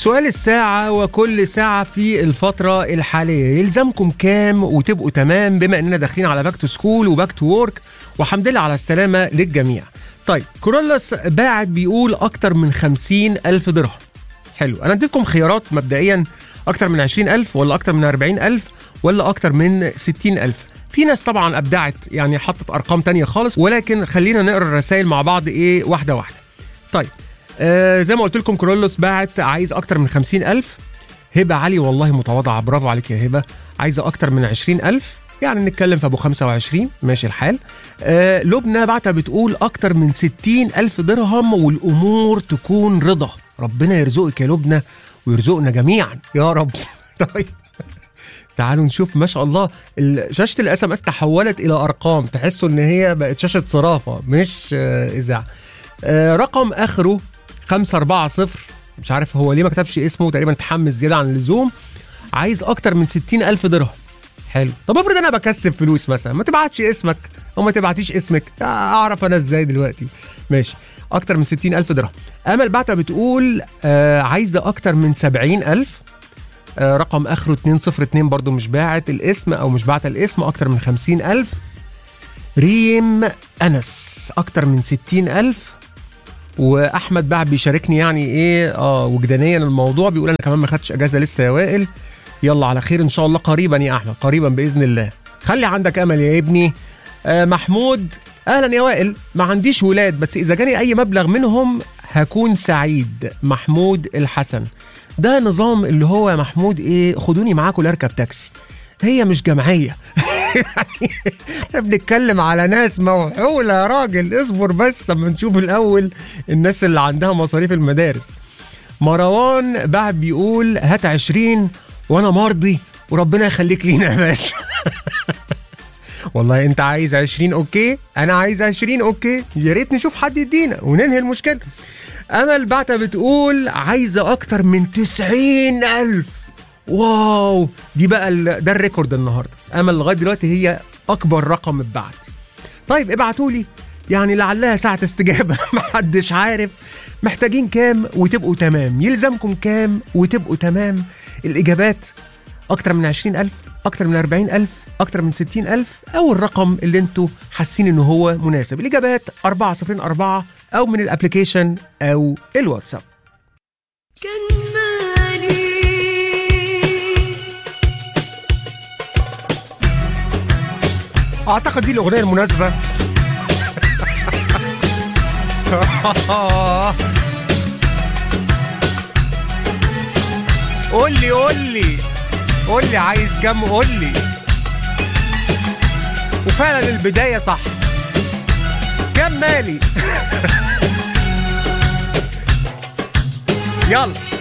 سؤال الساعة وكل ساعة في الفترة الحالية يلزمكم كام وتبقوا تمام بما اننا داخلين على باك تو سكول وباك تو وورك وحمد لله على السلامة للجميع طيب كورولوس باعت بيقول أكتر من خمسين ألف درهم حلو أنا اديتكم خيارات مبدئيا أكتر من عشرين ألف ولا أكتر من أربعين ألف ولا أكتر من ستين ألف في ناس طبعا أبدعت يعني حطت أرقام تانية خالص ولكن خلينا نقرأ الرسائل مع بعض إيه واحدة واحدة طيب آه زي ما قلت لكم كورولوس باعت عايز أكتر من خمسين ألف هبة علي والله متواضعة برافو عليك يا هبة عايزة أكتر من عشرين ألف يعني نتكلم في أبو 25 ماشي الحال آه لبنى بعتها بتقول أكتر من 60 ألف درهم والأمور تكون رضا ربنا يرزقك يا لبنى ويرزقنا جميعا يا رب طيب تعالوا نشوف ما شاء الله ال- شاشة الاس ام اس تحولت إلى أرقام تحسوا إن هي بقت شاشة صرافة مش آه إذاعة آه رقم آخره 540 مش عارف هو ليه ما كتبش اسمه تقريبا اتحمس زيادة عن اللزوم عايز أكتر من 60 ألف درهم حلو طب افرض انا بكسب فلوس مثلا ما تبعتش اسمك او ما تبعتيش اسمك اعرف انا ازاي دلوقتي ماشي اكتر من 60 الف درهم امل بعتها بتقول آه عايزه اكتر من 70 الف آه رقم اخره 202 برضو مش باعت الاسم او مش باعت الاسم اكتر من 50 الف ريم انس اكتر من 60 الف واحمد بعد بيشاركني يعني ايه اه وجدانيا الموضوع بيقول انا كمان ما خدتش اجازه لسه يا وائل يلا على خير ان شاء الله قريبا يا احمد قريبا باذن الله خلي عندك امل يا ابني آه محمود اهلا يا وائل ما عنديش ولاد بس اذا جاني اي مبلغ منهم هكون سعيد محمود الحسن ده نظام اللي هو يا محمود ايه خدوني معاكم اركب تاكسي هي مش جمعيه احنا بنتكلم على ناس موحولة يا راجل اصبر بس اما نشوف الاول الناس اللي عندها مصاريف المدارس مروان بعد بيقول هات 20 وانا مرضي وربنا يخليك لينا يا باشا والله انت عايز 20 اوكي انا عايز 20 اوكي يا ريت نشوف حد يدينا وننهي المشكله امل بعتها بتقول عايزه اكتر من 90 الف واو دي بقى ال- ده الريكورد النهارده امل لغايه دلوقتي هي اكبر رقم اتبعت طيب ابعتوا لي يعني لعلها ساعة استجابة محدش عارف محتاجين كام وتبقوا تمام يلزمكم كام وتبقوا تمام الإجابات أكتر من 20 ألف أكتر من 40 ألف أكتر من 60 ألف أو الرقم اللي انتوا حاسين إنه هو مناسب الإجابات 404 أو من الأبليكيشن أو الواتساب كان مالي اعتقد دي الاغنيه المناسبه قول لي قول لي قول لي عايز كام قول لي وفعلا البدايه صح كام مالي يلا